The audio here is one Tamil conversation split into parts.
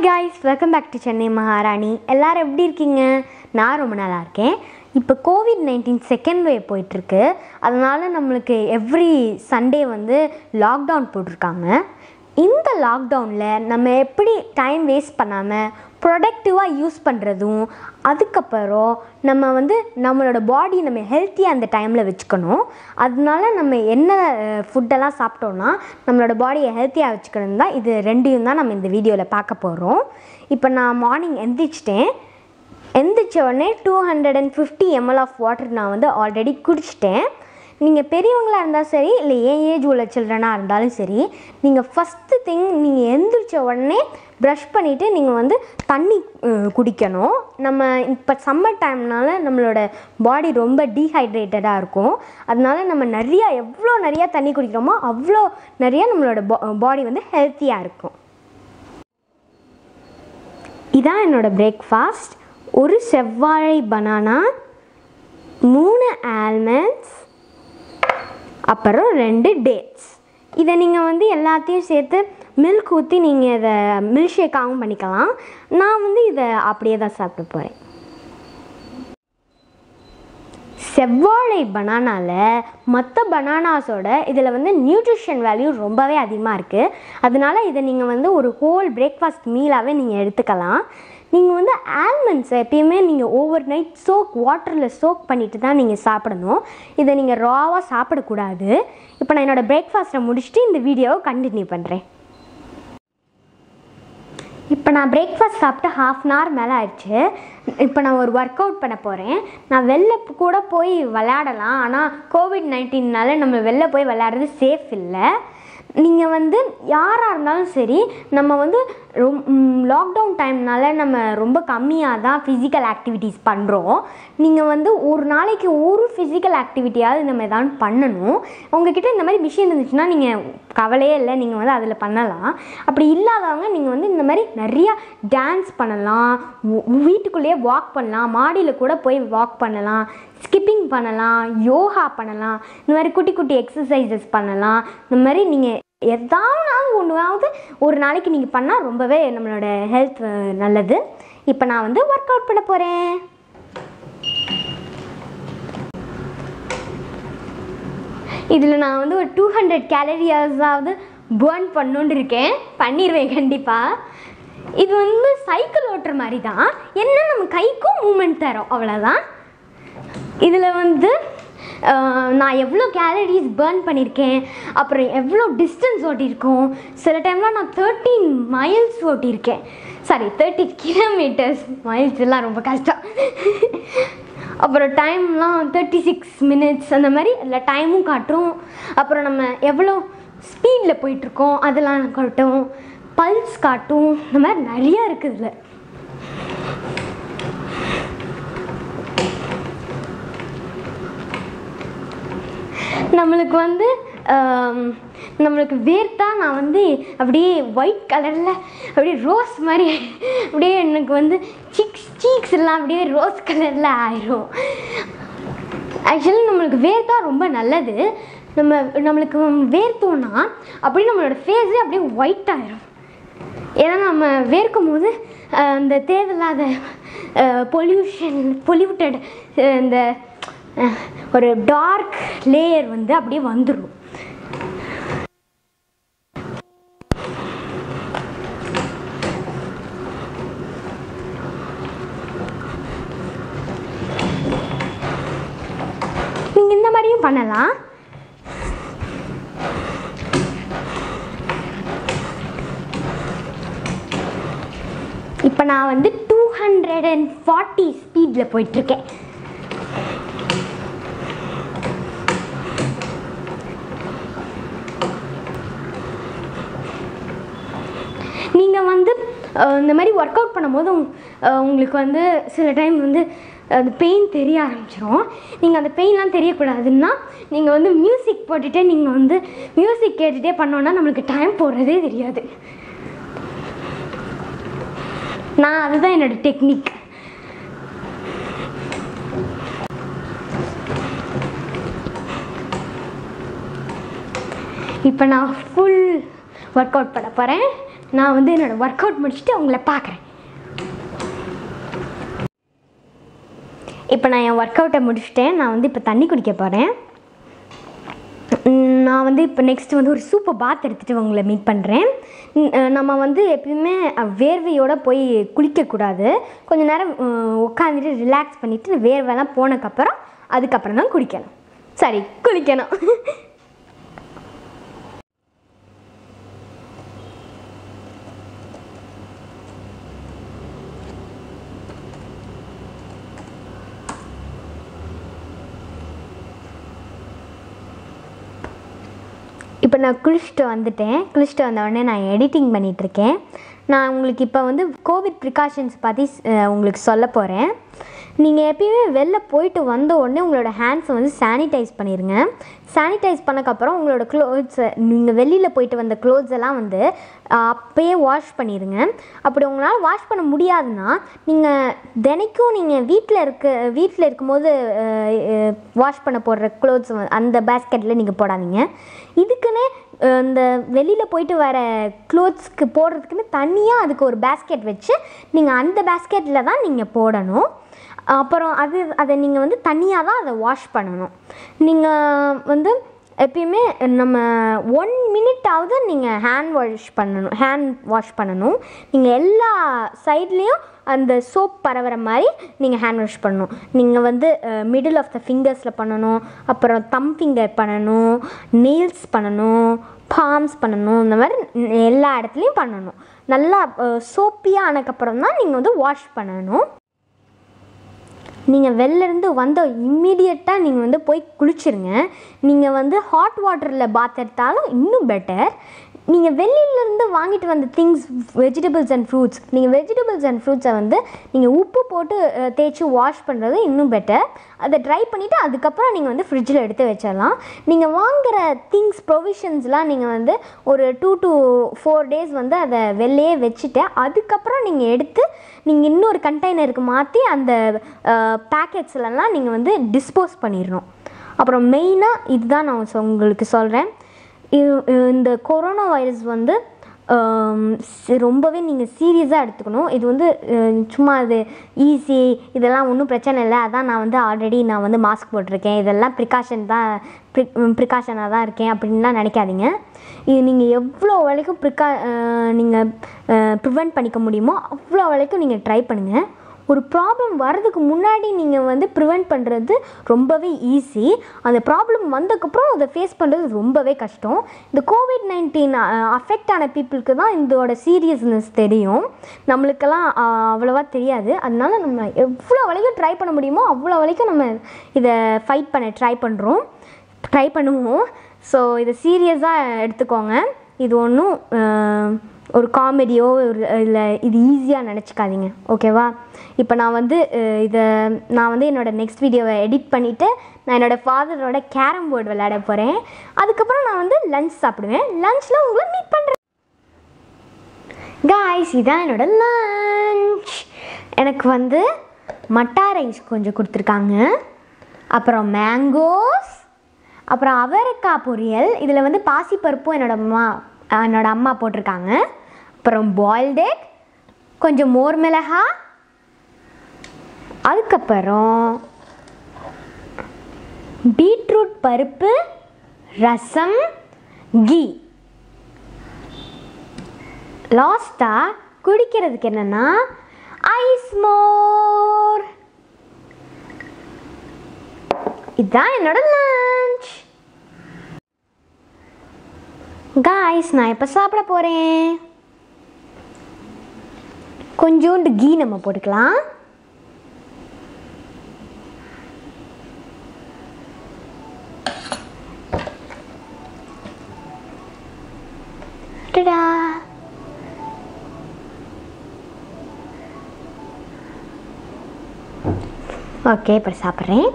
guys welcome back to Chennai Maharani எல்லாரும் எப்படி இருக்கீங்க நான் ரொம்ப நல்லா இருக்கேன் இப்போ கோவிட் நைன்டீன் செகண்ட் வேவ் போயிட்டுருக்கு அதனால் நம்மளுக்கு எவ்ரி சண்டே வந்து லாக்டவுன் போட்டிருக்காங்க இந்த லாக்டவுனில் நம்ம எப்படி டைம் வேஸ்ட் பண்ணாமல் ப்ரொடக்டிவாக யூஸ் பண்ணுறதும் அதுக்கப்புறம் நம்ம வந்து நம்மளோட பாடி நம்ம ஹெல்த்தியாக அந்த டைமில் வச்சுக்கணும் அதனால நம்ம என்ன ஃபுட்டெல்லாம் சாப்பிட்டோன்னா நம்மளோட பாடியை ஹெல்த்தியாக வச்சுக்கணும் தான் இது ரெண்டையும் தான் நம்ம இந்த வீடியோவில் பார்க்க போகிறோம் இப்போ நான் மார்னிங் எந்திரிச்சிட்டேன் எந்திரிச்ச உடனே two hundred and fifty ML of water நான் வந்து ஆல்ரெடி குடிச்சிட்டேன் நீங்கள் பெரியவங்களாக இருந்தாலும் சரி இல்லை ஏன் ஏஜ் உள்ள சில்ட்ரனாக இருந்தாலும் சரி நீங்கள் ஃபஸ்ட்டு திங் நீங்கள் எந்திரிச்ச உடனே ப்ரஷ் பண்ணிவிட்டு நீங்கள் வந்து தண்ணி அஹ், குடிக்கணும் நம்ம இப்போ சம்மர் டைம்னால நம்மளோட பாடி ரொம்ப டீஹைட்ரேட்டடாக இருக்கும் அதனால நம்ம நிறையா எவ்வளோ நிறையா தண்ணி குடிக்கிறோமோ அவ்வளோ நிறையா நம்மளோட பாடி வந்து ஹெல்த்தியாக இருக்கும் இதான் என்னோட பிரேக்ஃபாஸ்ட் ஒரு செவ்வாழை பனானா மூணு ஆல்மண்ட்ஸ் அப்புறம் ரெண்டு டேட்ஸ் இதை நீங்கள் வந்து எல்லாத்தையும் சேர்த்து மில்க் ஊற்றி நீங்கள் இதை மில்க் ஷேக்காகவும் பண்ணிக்கலாம் நான் வந்து இதை அப்படியே தான் சாப்பிட போகிறேன் செவ்வாழை பனானாவில் மற்ற பனானாஸோட இதில் வந்து நியூட்ரிஷன் வேல்யூ ரொம்பவே அதிகமாக இருக்குது அதனால இதை நீங்கள் வந்து ஒரு ஹோல் பிரேக்ஃபாஸ்ட் மீலாகவே நீங்கள் எடுத்துக்கலாம் நீங்கள் வந்து ஆல்மண்ட்ஸை எப்பயுமே நீங்கள் ஓவர் நைட் சோக் வாட்டரில் சோக் பண்ணிட்டு தான் நீங்கள் சாப்பிடணும் இதை நீங்கள் ராவாக சாப்பிடக்கூடாது இப்போ நான் என்னோடய பிரேக்ஃபாஸ்ட்டை முடிச்சுட்டு இந்த வீடியோவை கண்டினியூ பண்ணுறேன் இப்போ நான் பிரேக்ஃபாஸ்ட் சாப்பிட்டு ஹாஃப் அன் ஹவர் மேலே ஆயிடுச்சு இப்போ நான் ஒரு ஒர்க் அவுட் பண்ண போகிறேன் நான் வெளில கூட போய் விளையாடலாம் ஆனால் கோவிட் நைன்டீன்னால நம்ம வெளில போய் விளையாடுறது சேஃப் இல்லை நீங்கள் வந்து யாராக இருந்தாலும் சரி நம்ம வந்து ரொம் லாக்டவுன் டைம்னால நம்ம ரொம்ப கம்மியாக தான் ஃபிசிக்கல் ஆக்டிவிட்டீஸ் பண்ணுறோம் நீங்கள் வந்து ஒரு நாளைக்கு ஒரு ஃபிசிக்கல் ஆக்டிவிட்டியாவது நம்ம ஏதாவது பண்ணணும் உங்ககிட்ட இந்த மாதிரி மிஷின் இருந்துச்சுன்னா நீங்கள் கவலையே இல்லை நீங்கள் வந்து அதில் பண்ணலாம் அப்படி இல்லாதவங்க நீங்கள் வந்து இந்த மாதிரி நிறையா டான்ஸ் பண்ணலாம் வீ- வீட்டுக்குள்ளேயே வாக் பண்ணலாம் மாடியில் கூட போய் வாக் பண்ணலாம் ஸ்கிப்பிங் பண்ணலாம் யோகா பண்ணலாம் இந்த மாதிரி குட்டி குட்டி எக்ஸசைசஸ் பண்ணலாம் இந்த மாதிரி நீங்கள் எதாவது ஒன்றாவது ஒரு நாளைக்கு நீங்கள் பண்ணால் ரொம்பவே நம்மளோட ஹெல்த் நல்லது இப்போ நான் வந்து ஒர்க் அவுட் பண்ண போகிறேன் இதில் நான் வந்து ஒரு டூ ஹண்ட்ரட் கேலரியாஸாவது பேர்ன் பண்ணணுன்னு இருக்கேன் பண்ணிடுவேன் கண்டிப்பாக இது வந்து சைக்கிள் ஓட்டுற மாதிரி தான் என்ன நம்ம கைக்கும் மூமெண்ட் தரோம் அவ்வளோதான் இதில் வந்து அஹ், நான் எவ்வளோ கேலரிஸ் பேர்ன் பண்ணியிருக்கேன் அப்புறம் எவ்வளோ டிஸ்டன்ஸ் ஓட்டியிருக்கோம் சில டைம்லாம் நான் தேர்ட்டீன் மைல்ஸ் ஓட்டியிருக்கேன் சாரி தேர்ட்டி கிலோமீட்டர்ஸ் மைல்ஸ் எல்லாம் ரொம்ப கஷ்டம் அப்புறம் டைம்லாம் தேர்ட்டி சிக்ஸ் மினிட்ஸ் அந்த மாதிரி அதில் டைமும் காட்டும் அப்புறம் நம்ம எவ்வளோ ஸ்பீடில் போயிட்டுருக்கோம் அதெல்லாம் காட்டும் பல்ஸ் காட்டும் இந்த மாதிரி நிறையா இருக்குது இதில் நம்மளுக்கு வந்து ஆம், நம்மளுக்கு வேர்த்தா நான் வந்து அப்படியே ஒயிட் கலரில் அப்படியே ரோஸ் மாதிரி அப்படியே எனக்கு வந்து சீக்ஸ் சீக்ஸ் எல்லாம் அப்படியே ரோஸ் கலரில் ஆயிரும் ஆக்சுவலி நம்மளுக்கு வேர்த்தா ரொம்ப நல்லது நம்ம நம்மளுக்கு வேர்த்தோன்னா அப்படியே நம்மளோட ஃபேஸே அப்படியே ஒயிட் ஆயிரும் ஏன்னா நம்ம வேர்க்கும் போது அஹ், அந்த தேவையில்லாத பொல்யூஷன் பொல்யூட்டட் இந்த அஹ், ஒரு டார்க் லேயர் வந்து அப்படியே வந்துடும் நீங்கள் இந்த மாதிரியும் பண்ணலாம் இப்போ நான் வந்து டூ ஹண்ட்ரட் அண்ட் ஃபார்ட்டி ஸ்பீடில் போயிட்டுருக்கேன் நீங்கள் வந்து அஹ், இந்த மாதிரி ஒர்க் அவுட் பண்ணும்போது உங்- அஹ், உங்களுக்கு வந்து சில டைம் வந்து அந்த பெயின் தெரிய ஆரம்பிச்சிரும் நீங்கள் அந்த பெயின்லாம் தெரியக்கூடாதுன்னா நீங்கள் வந்து மியூசிக் போட்டுகிட்டே நீங்கள் வந்து மியூசிக் கேட்டுகிட்டே பண்ணோன்னா நம்மளுக்கு டைம் போடுறதே தெரியாது நான் அதுதான் என்னோட டெக்னிக் இப்போ நான் ஃபுல் ஒர்க் அவுட் பண்ண போகிறேன் நான் வந்து என்னோடய ஒர்க் அவுட் முடிச்சுட்டு உங்களை பார்க்குறேன் இப்போ நான் என் ஒர்க் அவுட்டை முடிச்சிட்டேன் நான் வந்து இப்போ தண்ணி குடிக்க போகிறேன் நான் வந்து இப்போ நெக்ஸ்ட் வந்து ஒரு சூப்பர் பாத் எடுத்துகிட்டு உங்களை மீட் பண்ணுறேன் நம்ம வந்து எப்பயுமே அஹ், வேர்வையோட போய் குளிக்கக்கூடாது கொஞ்ச நேரம் அஹ், உட்காந்துட்டு ரிலாக்ஸ் பண்ணிவிட்டு வேர்வைலாம் போனதுக்கப்புறம் அதுக்கப்புறம் தான் குளிக்கணும் சரி குளிக்கணும் இப்போ நான் குளிச்சுட்டு வந்துட்டேன் குளிச்சுட்டு வந்த உடனே நான் எடிட்டிங் பண்ணிகிட்ருக்கேன் நான் உங்களுக்கு இப்போ வந்து கோவிட் ப்ரிகாஷன்ஸ் பற்றி அஹ், உங்களுக்கு சொல்ல போகிறேன் நீங்கள் எப்பயுமே வெளில போயிட்டு வந்த உடனே உங்களோட ஹேண்ட்ஸை வந்து சானிடைஸ் பண்ணிடுங்க சானிடைஸ் பண்ணக்கப்புறம் உங்களோட க்ளோத்ஸை நீங்கள் வெளியில் போயிட்டு வந்த க்ளோத்ஸ் எல்லாம் வந்து அஹ், அப்பயே வாஷ் பண்ணிடுங்க அப்படி உங்களால் வாஷ் பண்ண முடியாதுன்னா நீங்கள் தினைக்கும் நீங்கள் வீட்டில் இருக்க வீட்டில் இருக்கும்போது வாஷ் பண்ண போடுற க்ளோத்ஸ் அந்த பேஸ்கெட்டில் நீங்கள் போடாதீங்க இதுக்குன்னே அஹ், இந்த வெளியில் போயிட்டு வர க்ளோத்ஸ்க்கு போடுறதுக்குன்னு தனியாக அதுக்கு ஒரு பேஸ்கெட் வச்சு நீங்கள் அந்த பேஸ்கெட்டில் தான் நீங்கள் போடணும் அப்புறம் அது அதை நீங்கள் வந்து தனியாக தான் அதை வாஷ் பண்ணணும் நீங்கள் வந்து எப்பயுமே நம்ம ஒன் மினிட்டாவது நீங்கள் ஹேண்ட் வாஷ் பண்ணணும் ஹேண்ட் வாஷ் பண்ணணும் நீங்கள் எல்லா சைட்லேயும் அந்த சோப் பரவுற மாதிரி நீங்கள் ஹேண்ட் வாஷ் பண்ணணும் நீங்கள் வந்து மிடில் ஆஃப் த ஃபிங்கர்ஸில் பண்ணணும் அப்புறம் தம் ஃபிங்கர் பண்ணணும் நெயில்ஸ் பண்ணணும் பாம்ஸ் பண்ணணும் இந்த மாதிரி எல்லா இடத்துலையும் பண்ணணும் நல்லா சோப்பியாக ஆனதுக்கப்புறம் தான் நீங்கள் வந்து வாஷ் பண்ணணும் நீங்கள் வெளிலேருந்து வந்த இம்மீடியட்டாக நீங்கள் வந்து போய் குளிச்சிருங்க நீங்கள் வந்து ஹாட் வாட்டரில் பாத் எடுத்தாலும் இன்னும் பெட்டர் நீங்கள் வெளியிலேருந்து வாங்கிட்டு வந்த திங்ஸ் வெஜிடபிள்ஸ் அண்ட் ஃப்ரூட்ஸ் நீங்கள் வெஜிடபிள்ஸ் அண்ட் ஃப்ரூட்ஸை வந்து நீங்கள் உப்பு போட்டு அஹ், தேய்ச்சி வாஷ் பண்ணுறது இன்னும் பெட்டர் அதை ட்ரை பண்ணிவிட்டு அதுக்கப்புறம் நீங்கள் வந்து ஃப்ரிட்ஜில் எடுத்து வச்சிடலாம் நீங்கள் வாங்குகிற திங்ஸ் ப்ரொவிஷன்ஸ்லாம் நீங்கள் வந்து ஒரு டூ டு ஃபோர் டேஸ் வந்து அதை வெளியே வச்சுட்டு அதுக்கப்புறம் நீங்கள் எடுத்து நீங்கள் இன்னொரு கண்டெய்னருக்கு மாற்றி அந்த பேக்கெட்ஸ்லலாம் நீங்கள் வந்து டிஸ்போஸ் பண்ணிடணும் அப்புறம் மெயினாக இதுதான் நான் சொ- உங்களுக்கு சொல்கிறேன் இந்த கொரோனா வைரஸ் வந்து ஆம், சி- ரொம்பவே நீங்கள் சீரியஸாக எடுத்துக்கணும் இது வந்து அஹ், சும்மா அது ஈஸி இதெல்லாம் ஒன்றும் பிரச்சனை இல்லை அதான் நான் வந்து ஆல்ரெடி நான் வந்து மாஸ்க் போட்டிருக்கேன் இதெல்லாம் ப்ரிகாஷன் தான் ப்ரிகாஷனாக தான் இருக்கேன் அப்படின்லாம் நினைக்காதீங்க இது நீங்கள் எவ்வளோ வரைக்கும் ப்ரிகா நீங்கள் ப்ரிவெண்ட் பண்ணிக்க முடியுமோ அவ்வளோ வரைக்கும் நீங்கள் ட்ரை பண்ணுங்கள் ஒரு ப்ராப்ளம் வர்றதுக்கு முன்னாடி நீங்கள் வந்து ப்ரிவெண்ட் பண்ணுறது ரொம்பவே ஈஸி அந்த ப்ராப்ளம் வந்ததுக்கப்புறம் அதை ஃபேஸ் பண்ணுறது ரொம்பவே கஷ்டம் இந்த கோவிட் நைன்டீன் அஃபெக்ட் ஆன பீப்புளுக்கு தான் இதோட சீரியஸ்னஸ் தெரியும் நம்மளுக்கெல்லாம் அஹ், அவ்வளோவா தெரியாது அதனால நம்ம எவ்வளோ வரைக்கும் ட்ரை பண்ண முடியுமோ அவ்வளோ வரைக்கும் நம்ம இதை ஃபைட் பண்ண ட்ரை பண்ணுறோம் ட்ரை பண்ணுவோம் ஸோ இதை சீரியஸாக எடுத்துக்கோங்க இது ஒன்றும் ஒரு காமெடியோ ஒரு இல்லை இது ஈஸியாக நினச்சிக்காதீங்க ஓகேவா இப்போ நான் வந்து அஹ், இதை நான் வந்து என்னோடய நெக்ஸ்ட் வீடியோவை எடிட் பண்ணிவிட்டு நான் என்னோடய ஃபாதரோட கேரம் போர்டு விளையாட போகிறேன் அதுக்கப்புறம் நான் வந்து லஞ்ச் சாப்பிடுவேன் லஞ்சில் உங்களை மீட் பண்ணுறேன் காய்ஸ் இதான் என்னோட லஞ்ச் எனக்கு வந்து மட்டா ரைஸ் கொஞ்சம் கொடுத்துருக்காங்க அப்புறம் மேங்கோஸ் அப்புறம் அவரைக்காய் பொரியல் இதில் வந்து பாசிப்பருப்பும் என்னோட அம்மா என்னோட அம்மா போட்டிருக்காங்க அப்புறம் பாயில்ட் எக் கொஞ்சம் மோர் மிளகா அதுக்கப்புறம் பீட்ரூட் பருப்பு ரசம் கீ லாஸ்ட்டாக குடிக்கிறதுக்கு என்னென்னா ஐஸ் மோர் இதுதான் என்னோட லஞ்ச் காய்ஸ் நான் இப்போ சாப்பிட போகிறேன் கொஞ்சோண்டு கீ நம்ம போட்டுக்கலாம் டடா ஓகே இப்போ சாப்பிட்றேன்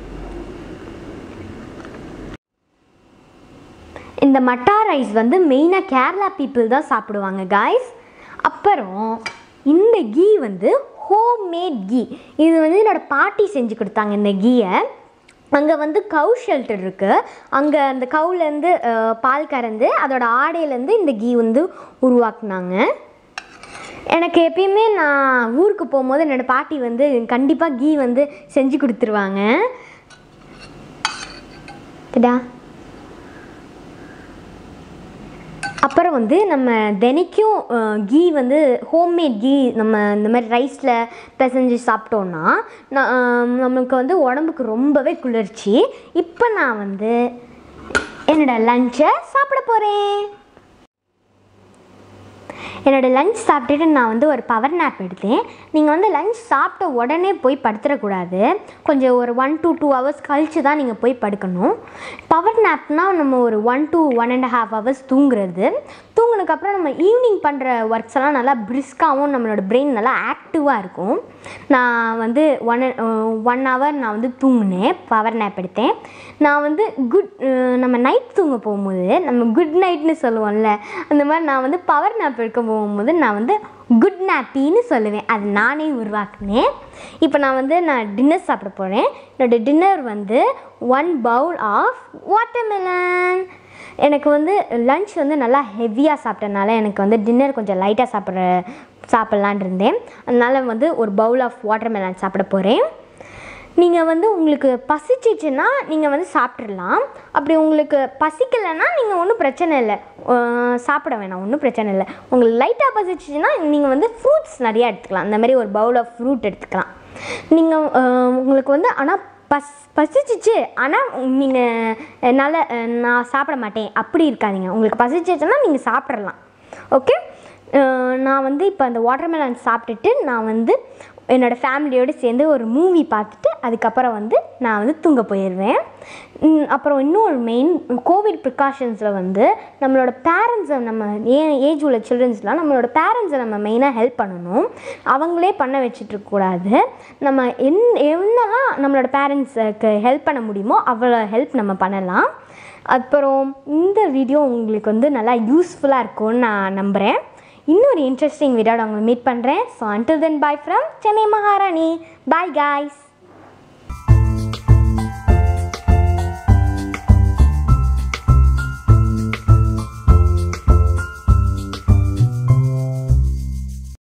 இந்த மட்டா ரைஸ் வந்து மெயினாக கேரளா பீப்புள் தான் சாப்பிடுவாங்க காய்ஸ் அப்புறம் இந்த கீ வந்து ஹோம் மேட் கீ இது வந்து என்னோட பாட்டி செஞ்சு கொடுத்தாங்க இந்த கீயை அங்கே வந்து கவு ஷெல்டர் இருக்குது அங்கே அந்த கவுலேருந்து பால் கறந்து அதோட ஆடையிலேருந்து இந்த கீ வந்து உருவாக்குனாங்க எனக்கு எப்பயுமே நான் ஊருக்கு போகும்போது என்னோடய பாட்டி வந்து கண்டிப்பாக கீ வந்து செஞ்சு கொடுத்துருவாங்க டா அப்புறம் வந்து நம்ம தினைக்கும் கீ வந்து ஹோம்மேட் கீ நம்ம இந்த மாதிரி ரைஸில் பிசைஞ்சு சாப்பிட்டோன்னா ந- ஆஹ் நம்மளுக்கு வந்து உடம்புக்கு ரொம்பவே குளிர்ச்சி இப்போ நான் வந்து என்னோட லஞ்சை சாப்பிட போகிறேன் என்னோடய லஞ்ச் சாப்பிட்டுட்டு நான் வந்து ஒரு பவர் நேப் எடுத்தேன் நீங்கள் வந்து லஞ்ச் சாப்பிட்ட உடனே போய் படுத்துடக்கூடாது கொஞ்சம் ஒரு ஒன் to டூ ஹவர்ஸ் கழித்து தான் நீங்கள் போய் படுக்கணும் பவர் நேப்னால் நம்ம ஒரு one to one and half hours தூங்குறது தூங்குனதுக்கப்புறம் நம்ம ஈவினிங் பண்ணுற ஒர்க்ஸ் எல்லாம் நல்லா பிரிஸ்காகவும் நம்மளோட பிரெயின் நல்லா ஆக்டிவாக இருக்கும் நான் வந்து ஒன் ஒன் ஹவர் நான் வந்து தூங்கினேன் பவர் நேப் எடுத்தேன் நான் வந்து குட் நம்ம நைட் தூங்க போகும்போது நம்ம குட் நைட்னு சொல்லுவோம்ல அந்த மாதிரி நான் வந்து பவர் நேப் எடுக்க போகும்போது நான் வந்து குட் நாப்பின்னு சொல்லுவேன் அது நானே உருவாக்குனேன் இப்போ நான் வந்து நான் டின்னர் சாப்பிட போகிறேன் என்னோடய டின்னர் வந்து ஒன் பவுல் ஆஃப் வாட்டர்மெலன் எனக்கு வந்து லஞ்ச் வந்து நல்லா ஹெவியாக சாப்பிட்டனால எனக்கு வந்து டின்னர் கொஞ்சம் லைட்டாக சாப்பிட்ற சாப்பிட்லான் இருந்தேன் அதனால் வந்து ஒரு பவுல் ஆஃப் வாட்டர்மெலன் சாப்பிட போகிறேன் நீங்கள் வந்து உங்களுக்கு பசிச்சிச்சுன்னா நீங்கள் வந்து சாப்பிட்றலாம் அப்படி உங்களுக்கு பசிக்கலைன்னா நீங்கள் ஒன்றும் பிரச்சனை இல்லை அஹ் சாப்பிட வேணாம் ஒன்றும் பிரச்சனை இல்லை உங்களுக்கு லைட்டாக பசிச்சிச்சுன்னா நீங்கள் வந்து ஃப்ரூட்ஸ் நிறையா எடுத்துக்கலாம் அந்த மாதிரி ஒரு பவுல் ஆஃப் ஃப்ரூட் எடுத்துக்கலாம் நீங்கள் உங்களுக்கு வந்து ஆனால் பஸ் பசிச்சிச்சு ஆனால் நீங்கள் என்னால் அஹ், நான் சாப்பிட மாட்டேன் அப்படி இருக்காதீங்க உங்களுக்கு பசிச்சிச்சுன்னா நீங்கள் சாப்பிட்றலாம் ஓகே நான் வந்து இப்போ அந்த வாட்டர்மெலன் சாப்பிட்டுட்டு நான் வந்து என்னோடய ஃபேமிலியோடு சேர்ந்து ஒரு மூவி பார்த்துட்டு அதுக்கப்புறம் வந்து நான் வந்து தூங்க போயிடுவேன் உம், அப்புறம் இன்னொரு மெயின் கோவிட் ப்ரிகாஷன்ஸில் வந்து நம்மளோட பேரண்ட்ஸை நம்ம ஏ ஏஜ் உள்ள சில்ட்ரன்ஸ்லாம் நம்மளோட பேரண்ட்ஸை நம்ம மெயினாக ஹெல்ப் பண்ணணும் அவங்களே பண்ண வச்சிட்ருக்கக்கூடாது நம்ம என் என்னெல்லாம் நம்மளோட பேரண்ட்ஸுக்கு ஹெல்ப் பண்ண முடியுமோ அவ்வளோ ஹெல்ப் நம்ம பண்ணலாம் அப்புறம் இந்த வீடியோ உங்களுக்கு வந்து நல்லா யூஸ்ஃபுல்லாக இருக்கும்னு நான் நம்புகிறேன் இன்னொரு இன்ட்ரெஸ்டிங் வீடியோட உங்களை மீட் பண்ணுறேன் so until then bye from Chennai Maharani bye guys